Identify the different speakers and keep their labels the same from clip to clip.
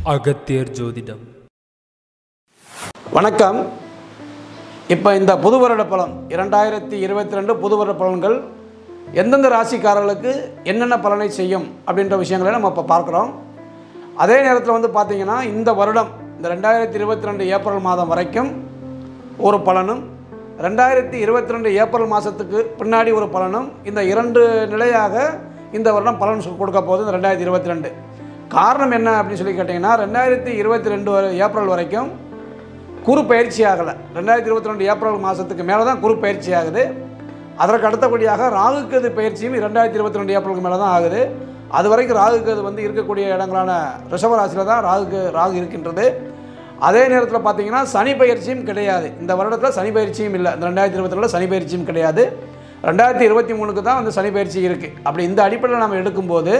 Speaker 1: அகத்தியர் ஜோதிடம்
Speaker 2: வணக்கம் இப்போ இந்த புது வருட பலன் இரண்டாயிரத்தி இருபத்தி ரெண்டு புது வருட பலன்கள் எந்தெந்த ராசிக்காரர்களுக்கு என்னென்ன பலனை செய்யும் அப்படின்ற விஷயங்களை நம்ம இப்போ பார்க்குறோம் அதே நேரத்தில் வந்து பார்த்திங்கன்னா இந்த வருடம் இந்த ரெண்டாயிரத்தி இருபத்தி ரெண்டு ஏப்ரல் மாதம் வரைக்கும் ஒரு பலனும் ரெண்டாயிரத்தி இருபத்தி ரெண்டு ஏப்ரல் மாதத்துக்கு பின்னாடி ஒரு பலனும் இந்த இரண்டு நிலையாக இந்த வருடம் பலன் சொ- கொடுக்க போகுது இந்த ரெண்டாயிரத்தி இருபத்தி ரெண்டு காரணம் என்ன அப்படின்னு சொல்லி கேட்டிங்கன்னா ரெண்டாயிரத்தி இருபத்தி ரெண்டு வரை- ஏப்ரல் வரைக்கும் குரு பயிற்சி ஆகலை ரெண்டாயிரத்தி இருபத்தி ரெண்டு ஏப்ரல் மாதத்துக்கு மேலே தான் குரு பயிற்சி ஆகுது அதற்கு அடுத்தபடியாக ராகுக்கது பயிற்சியும் ரெண்டாயிரத்தி இருபத்தி ரெண்டு ஏப்ரலுக்கு மேலே தான் ஆகுது அது வரைக்கும் ராகுக்கது வந்து இருக்கக்கூடிய இடங்களான ரிஷபராசியில் தான் ராகுக்கு ராகு இருக்கின்றது அதே நேரத்தில் பார்த்தீங்கன்னா சனி பயிற்சியும் கிடையாது இந்த வருடத்தில் சனி பயிற்சியும் இல்லை இந்த ரெண்டாயிரத்தி இருபத்தி ரெண்டில் சனி பயிற்சியும் கிடையாது ரெண்டாயிரத்தி இருபத்தி மூணுக்கு தான் வந்து சனி பயிற்சி இருக்குது அப்படி இந்த அடிப்படையில் நம்ம எடுக்கும்போது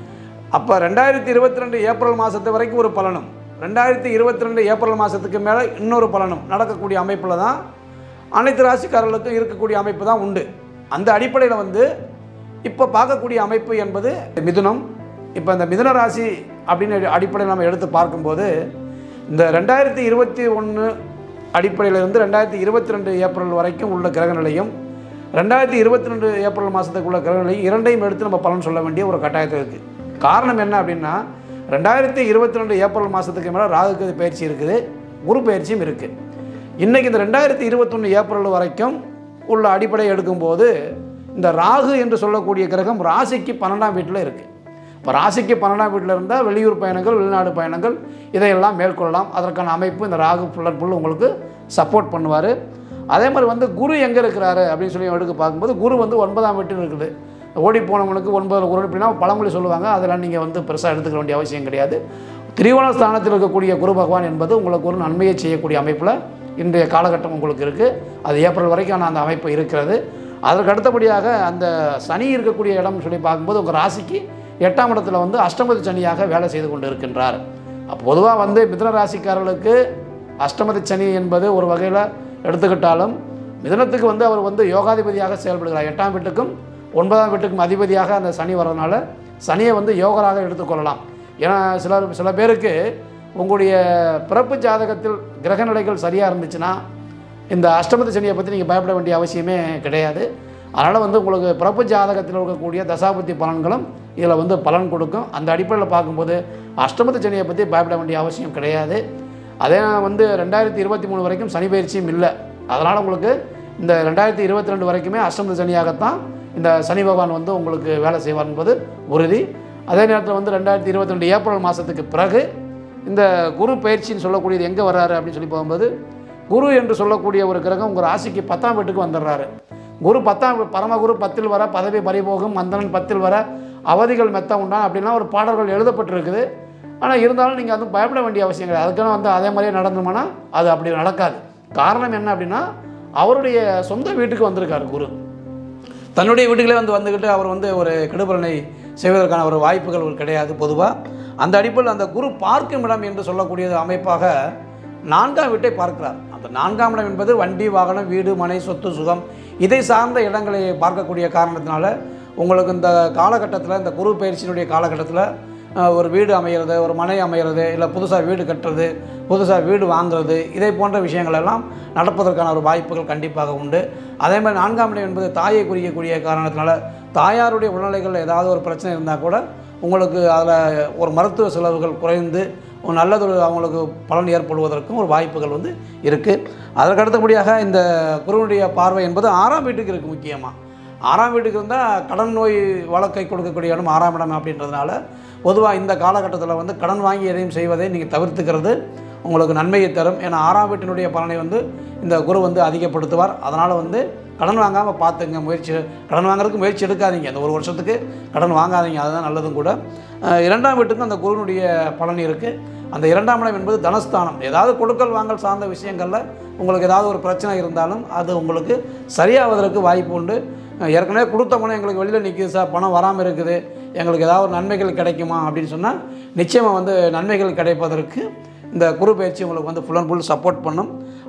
Speaker 2: அப்போ ரெண்டாயிரத்தி இருபத்தி ரெண்டு ஏப்ரல் மாதத்து வரைக்கும் ஒரு பலனும் ரெண்டாயிரத்தி இருபத்தி ரெண்டு ஏப்ரல் மாதத்துக்கு மேலே இன்னொரு பலனும் நடக்கக்கூடிய அமைப்பில் தான் அனைத்து ராசிக்காரர்களுக்கும் இருக்கக்கூடிய அமைப்பு தான் உண்டு அந்த அடிப்படையில் வந்து இப்போ பார்க்கக்கூடிய அமைப்பு என்பது மிதுனம் இப்போ இந்த மிதுன ராசி அப்படின்னு அடிப்படையில் நம்ம எடுத்து பார்க்கும்போது இந்த ரெண்டாயிரத்தி இருபத்தி ஒன்று அடிப்படையில் இருந்து ரெண்டாயிரத்தி இருபத்தி ரெண்டு ஏப்ரல் வரைக்கும் உள்ள கிரக நிலையும் ரெண்டாயிரத்தி இருபத்தி ரெண்டு ஏப்ரல் மாதத்துக்குள்ள கிரக நிலையும் இரண்டையும் எடுத்து நம்ம பலன் சொல்ல வேண்டிய ஒரு கட்டாயத்தில் இருக்குது காரணம் என்ன அப்படின்னா ரெண்டாயிரத்தி இருபத்தி ரெண்டு ஏப்ரல் மாதத்துக்கு மேலே ராகுக்கு பயிற்சி இருக்குது குரு பயிற்சியும் இருக்குது இன்றைக்கி இந்த ரெண்டாயிரத்தி இருபத்தொன்று ஏப்ரல் வரைக்கும் உள்ள அடிப்படை எடுக்கும்போது இந்த ராகு என்று சொல்லக்கூடிய கிரகம் ராசிக்கு பன்னெண்டாம் வீட்டில் இருக்குது இப்போ ராசிக்கு பன்னெண்டாம் வீட்டில் இருந்தால் வெளியூர் பயணங்கள் வெளிநாடு பயணங்கள் இதையெல்லாம் மேற்கொள்ளலாம் அதற்கான அமைப்பு இந்த ராகு புல்லன் புல் உங்களுக்கு சப்போர்ட் பண்ணுவார் அதே மாதிரி வந்து குரு எங்கே இருக்கிறாரு அப்படின்னு சொல்லி எடுக்க பார்க்கும்போது குரு வந்து ஒன்பதாம் வீட்டில் இருக்குது ஓடி போனவங்களுக்கு ஒன்பது குரு அப்படின்னா பழமொழி சொல்லுவாங்க அதெல்லாம் நீங்கள் வந்து பெருசாக எடுத்துக்க வேண்டிய அவசியம் கிடையாது திரிவோண ஸ்தானத்தில் இருக்கக்கூடிய குரு பகவான் என்பது உங்களுக்கு ஒரு நன்மையை செய்யக்கூடிய அமைப்பில் இன்றைய காலகட்டம் உங்களுக்கு இருக்குது அது ஏப்ரல் வரைக்கான அந்த அமைப்பு இருக்கிறது அதற்கு அடுத்தபடியாக அந்த சனி இருக்கக்கூடிய இடம்னு சொல்லி பார்க்கும்போது உங்கள் ராசிக்கு எட்டாம் இடத்துல வந்து அஷ்டமதி சனியாக வேலை செய்து கொண்டு இருக்கின்றார் பொதுவாக வந்து மிதுன ராசிக்காரர்களுக்கு அஷ்டமதி சனி என்பது ஒரு வகையில் எடுத்துக்கிட்டாலும் மிதுனத்துக்கு வந்து அவர் வந்து யோகாதிபதியாக செயல்படுகிறார் எட்டாம் வீட்டுக்கும் ஒன்பதாம் வீட்டுக்கும் அதிபதியாக அந்த சனி வரதுனால சனியை வந்து யோகராக எடுத்துக்கொள்ளலாம் ஏன்னா சில சில பேருக்கு உங்களுடைய பிறப்பு ஜாதகத்தில் கிரக நிலைகள் சரியாக இருந்துச்சுன்னா இந்த அஷ்டமத்து சனியை பற்றி நீங்கள் பயப்பட வேண்டிய அவசியமே கிடையாது அதனால் வந்து உங்களுக்கு பிறப்பு ஜாதகத்தில் இருக்கக்கூடிய தசாபத்தி பலன்களும் இதில் வந்து பலன் கொடுக்கும் அந்த அடிப்படையில் பார்க்கும்போது அஷ்டமத்து சனியை பற்றி பயப்பட வேண்டிய அவசியம் கிடையாது அதே வந்து ரெண்டாயிரத்தி இருபத்தி மூணு வரைக்கும் சனி பயிற்சியும் இல்லை அதனால் உங்களுக்கு இந்த ரெண்டாயிரத்தி இருபத்தி ரெண்டு வரைக்குமே அஷ்டமத்து சனியாகத்தான் இந்த சனி பகவான் வந்து உங்களுக்கு வேலை செய்வார் என்பது உறுதி அதே நேரத்தில் வந்து ரெண்டாயிரத்தி இருபத்தி ரெண்டு ஏப்ரல் மாதத்துக்கு பிறகு இந்த குரு பயிற்சின்னு சொல்லக்கூடியது எங்கே வர்றாரு அப்படின்னு சொல்லி போகும்போது குரு என்று சொல்லக்கூடிய ஒரு கிரகம் உங்கள் ராசிக்கு பத்தாம் வீட்டுக்கு வந்துடுறாரு குரு பத்தாம் வீ- பரமகுரு பத்தில் வர பதவி பறிபோகும் மந்தனன் பத்தில் வர அவதிகள் மெத்த உண்டான் அப்படின்லாம் ஒரு பாடல்கள் எழுதப்பட்டிருக்குது ஆனால் இருந்தாலும் நீங்கள் அதுவும் பயப்பட வேண்டிய அவசியம் கிடையாது அதுக்கான வந்து அதே மாதிரியே நடந்தோம்னா அது அப்படி நடக்காது காரணம் என்ன அப்படின்னா அவருடைய சொந்த வீட்டுக்கு வந்திருக்காரு குரு தன்னுடைய வீட்டுகளே வந்து வந்துக்கிட்டு அவர் வந்து ஒரு கெடுபலனை செய்வதற்கான ஒரு வாய்ப்புகள் ஒரு கிடையாது பொதுவாக அந்த அடிப்படையில் அந்த குரு பார்க்கும் இடம் என்று சொல்லக்கூடிய அமைப்பாக நான்காம் வீட்டை பார்க்கிறார் அந்த நான்காம் இடம் என்பது வண்டி வாகனம் வீடு மனை சொத்து சுகம் இதை சார்ந்த இடங்களை பார்க்கக்கூடிய காரணத்தினால உங்களுக்கு இந்த காலகட்டத்தில் இந்த குரு பயிற்சியினுடைய காலகட்டத்தில் அஹ், ஒரு வீடு அமைகிறது ஒரு மனை அமைகிறது இல்லை புதுசாக வீடு கட்டுறது புதுசாக வீடு வாங்குறது இதை போன்ற விஷயங்கள் எல்லாம் நடப்பதற்கான ஒரு வாய்ப்புகள் கண்டிப்பாக உண்டு அதே மாதிரி நான்காம் இடம் என்பது தாயை குறிக்கக்கூடிய காரணத்தினால தாயாருடைய உடல்நிலைகள் ஏதாவது ஒரு பிரச்சனை இருந்தால் கூட உங்களுக்கு அதில் ஒரு மருத்துவ செலவுகள் குறைந்து ஒரு நல்லதொரு அவங்களுக்கு பலன் ஏற்படுவதற்கும் ஒரு வாய்ப்புகள் வந்து இருக்குது அதற்கு அடுத்தபடியாக இந்த குருவனுடைய பார்வை என்பது ஆறாம் வீட்டுக்கு இருக்குது முக்கியமாக ஆறாம் வீட்டுக்கு இருந்தால் கடன் நோய் வழக்கை கொடுக்கக்கூடிய இடம் ஆறாம் இடம் அப்படின்றதுனால பொதுவாக இந்த காலகட்டத்தில் வந்து கடன் வாங்கி எதையும் செய்வதை நீங்கள் தவிர்த்துக்கிறது உங்களுக்கு நன்மையை தரும் ஏன்னா ஆறாம் வீட்டினுடைய பலனை வந்து இந்த குரு வந்து அதிகப்படுத்துவார் அதனால் வந்து கடன் வாங்காமல் பார்த்துங்க முயற்சி கடன் வாங்குறதுக்கு முயற்சி எடுக்காதீங்க இந்த ஒரு வருஷத்துக்கு கடன் வாங்காதீங்க அதுதான் நல்லதும் கூட அஹ் இரண்டாம் வீட்டுக்கும் அந்த குருனுடைய பலன் இருக்குது அந்த இரண்டாம் இடம் என்பது தனஸ்தானம் ஏதாவது கொடுக்கல் வாங்கல் சார்ந்த விஷயங்களில் உங்களுக்கு ஏதாவது ஒரு பிரச்சனை இருந்தாலும் அது உங்களுக்கு சரியாவதற்கு வாய்ப்பு உண்டு அஹ் ஏற்கனவே கொடுத்த பணம் எங்களுக்கு வெளியில் நிற்குது சார் பணம் வராமல் இருக்குது எங்களுக்கு ஏதாவது ஒரு நன்மைகள் கிடைக்குமா அப்படின்னு சொன்னால் நிச்சயமாக வந்து நன்மைகள் கிடைப்பதற்கு இந்த குரு பயிற்சி உங்களுக்கு வந்து ஃபுல் அண்ட் ஃபுல் சப்போர்ட் பண்ணும்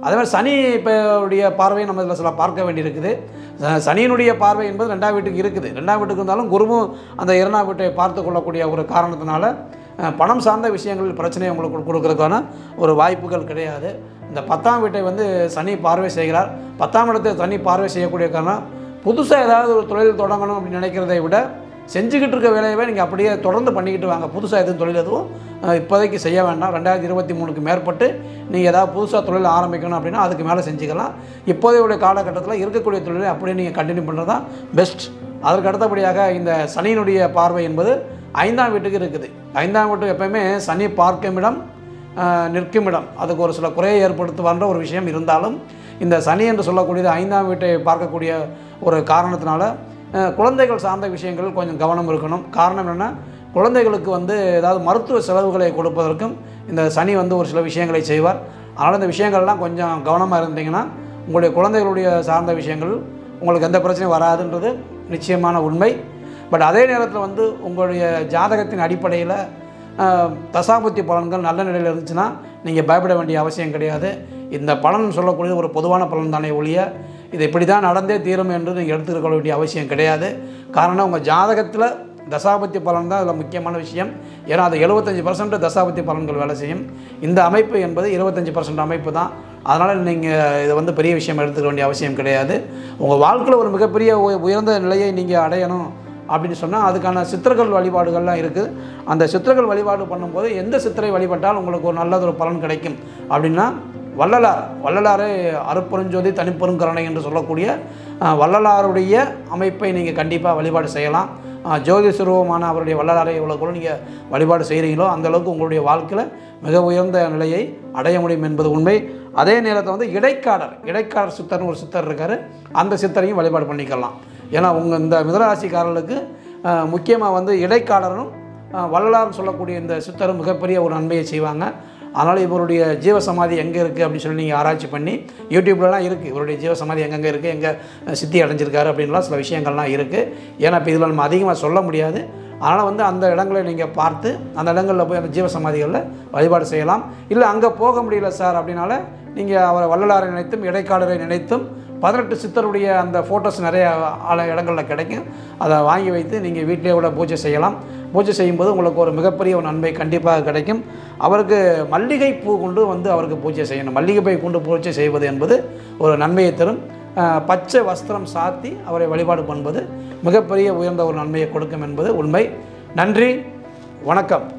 Speaker 2: அதே மாதிரி சனி இப்போ உடைய பார்வையை நம்ம இதில் சில பார்க்க வேண்டியிருக்குது ச- சனியினுடைய பார்வை என்பது ரெண்டாம் வீட்டுக்கு இருக்குது ரெண்டாம் வீட்டுக்கு இருந்தாலும் குருவும் அந்த இரண்டாம் வீட்டை பார்த்து கொள்ளக்கூடிய ஒரு காரணத்தினால அஹ், பணம் சார்ந்த விஷயங்கள் பிரச்சனையை உங்களுக்கு கொடு- கொடுக்கறதுக்கான ஒரு வாய்ப்புகள் கிடையாது இந்த பத்தாம் வீட்டை வந்து சனி பார்வை செய்கிறார் பத்தாம் இடத்தை சனி பார்வை செய்யக்கூடிய காரணம் புதுசாக ஏதாவது ஒரு தொழில் தொடங்கணும் அப்படின்னு நினைக்கிறதை விட செஞ்சுக்கிட்டு இருக்க வேலையவே நீங்கள் அப்படியே தொடர்ந்து பண்ணிக்கிட்டு வாங்க புதுசாக எதுவும் தொழில் எதுவும் அஹ், இப்போதைக்கு செய்ய வேண்டாம் ரெண்டாயிரத்தி இருபத்தி மூணுக்கு மேற்பட்டு நீங்கள் ஏதாவது புதுசாக தொழில் ஆரம்பிக்கணும் அப்படின்னா அதுக்கு மேலே செஞ்சுக்கலாம் இப்போதைய காலகட்டத்தில் இருக்கக்கூடிய தொழிலை அப்படியே நீங்கள் கண்டினியூ பண்ணுறது தான் பெஸ்ட் அதற்கு அடுத்தபடியாக இந்த சனியினுடைய பார்வை என்பது ஐந்தாம் வீட்டுக்கு இருக்குது ஐந்தாம் வீட்டுக்கு எப்பயுமே சனி பார்க்கும் இடம் ஆஹ், நிற்கும் இடம் அதுக்கு ஒரு சில குறையை ஏற்படுத்துவான்ற ஒரு விஷயம் இருந்தாலும் இந்த சனி என்று சொல்லக்கூடியது ஐந்தாம் வீட்டை பார்க்கக்கூடிய ஒரு காரணத்தினால ஆஹ், குழந்தைகள் சார்ந்த விஷயங்கள் கொஞ்சம் கவனம் இருக்கணும் காரணம் என்னென்னா குழந்தைகளுக்கு வந்து ஏதாவது மருத்துவ செலவுகளை கொடுப்பதற்கும் இந்த சனி வந்து ஒரு சில விஷயங்களை செய்வார் அதனால் இந்த விஷயங்கள்லாம் கொஞ்சம் கவனமாக இருந்தீங்கன்னா உங்களுடைய குழந்தைகளுடைய சார்ந்த விஷயங்கள் உங்களுக்கு எந்த பிரச்சனையும் வராதுன்றது நிச்சயமான உண்மை பட் அதே நேரத்தில் வந்து உங்களுடைய ஜாதகத்தின் அடிப்படையில் ஆஹ், தசாபுத்தி பலன்கள் நல்ல நிலையில் இருந்துச்சுன்னா நீங்கள் பயப்பட வேண்டிய அவசியம் கிடையாது இந்த பலன் சொல்லக்கூடிய ஒரு பொதுவான பலன் தானே ஒழிய இது இப்படி தான் நடந்தே தீரும் என்று நீங்கள் எடுத்துக்கொள்ள வேண்டிய அவசியம் கிடையாது காரணம் உங்கள் ஜாதகத்தில் தசாபத்தி பலன் தான் இதில் முக்கியமான விஷயம் ஏன்னா அது எழுபத்தஞ்சி பர்சன்ட் தசாபத்தி பலன்கள் வேலை செய்யும் இந்த அமைப்பு என்பது இருபத்தஞ்சி பர்சன்ட் அமைப்பு தான் அதனால் நீங்கள் இதை வந்து பெரிய விஷயம் எடுத்துக்க வேண்டிய அவசியம் கிடையாது உங்கள் வாழ்க்கையில் ஒரு மிகப்பெரிய உய- உயர்ந்த நிலையை நீங்கள் அடையணும் அப்படின்னு சொன்னால் அதுக்கான சித்திரங்கள் வழிபாடுகள்லாம் இருக்குது அந்த சித்திரங்கள் வழிபாடு பண்ணும்போது எந்த சித்திரை வழிபட்டால் உங்களுக்கு ஒரு நல்லதொரு பலன் கிடைக்கும் அப்படின்னா வள்ளலார் வள்ளலாரே அருப்பெருஞ்சோதி தனிப்பெருங்கருணை என்று சொல்லக்கூடிய அஹ், வள்ளலாருடைய அமைப்பை நீங்கள் கண்டிப்பாக வழிபாடு செய்யலாம் அஹ், ஜோதி சுரூபமான அவருடைய வள்ளலாரை எவ்வளோ கூட நீங்கள் வழிபாடு செய்கிறீங்களோ அந்த அளவுக்கு உங்களுடைய வாழ்க்கையில் மிக உயர்ந்த நிலையை அடைய முடியும் என்பது உண்மை அதே நேரத்தில் வந்து இடைக்காடர் இடைக்காடர் சித்தர்னு ஒரு சித்தர் இருக்கார் அந்த சித்தரையும் வழிபாடு பண்ணிக்கலாம் ஏன்னா உங்கள் இந்த மிதராசிக்காரர்களுக்கு முக்கியமாக வந்து இடைக்காடரும் அஹ், வள்ளலார்னு சொல்லக்கூடிய இந்த சித்தரும் மிகப்பெரிய ஒரு நன்மையை செய்வாங்க அதனால் இவருடைய ஜீவசமாதி எங்கே இருக்குது அப்படின்னு சொல்லி நீங்கள் ஆராய்ச்சி பண்ணி யூடியூப்லலாம் இருக்குது இவருடைய ஜீவசமாதி எங்கெங்கே இருக்குது எங்கே சித்தி அடைஞ்சிருக்காரு அப்படின்லாம் சில விஷயங்கள்லாம் இருக்குது ஏன்னா இப்போ இதில் நம்ம அதிகமாக சொல்ல முடியாது அதனால் வந்து அந்த இடங்களை நீங்கள் பார்த்து அந்த இடங்களில் போய் அந்த ஜீவசமாதிகளில் வழிபாடு செய்யலாம் இல்லை அங்கே போக முடியல சார் அப்படின்னால நீங்கள் அவரை வள்ளலாரை நினைத்தும் இடைக்காலரை நினைத்தும் பதினெட்டு சித்தருடைய அந்த ஃபோட்டோஸ் நிறைய ஆல இடங்களில் கிடைக்கும் அதை வாங்கி வைத்து நீங்கள் வீட்டிலே கூட பூஜை செய்யலாம் பூஜை செய்யும்போது உங்களுக்கு ஒரு மிகப்பெரிய ஒரு நன்மை கண்டிப்பாக கிடைக்கும் அவருக்கு மல்லிகை பூ கொண்டு வந்து அவருக்கு பூஜை செய்யணும் மல்லிகை பை கொண்டு பூஜை செய்வது என்பது ஒரு நன்மையை தரும் அஹ், பச்சை வஸ்திரம் சாத்தி அவரை வழிபாடு பண்ணுவது மிகப்பெரிய உயர்ந்த ஒரு நன்மையை கொடுக்கும் என்பது உண்மை நன்றி வணக்கம்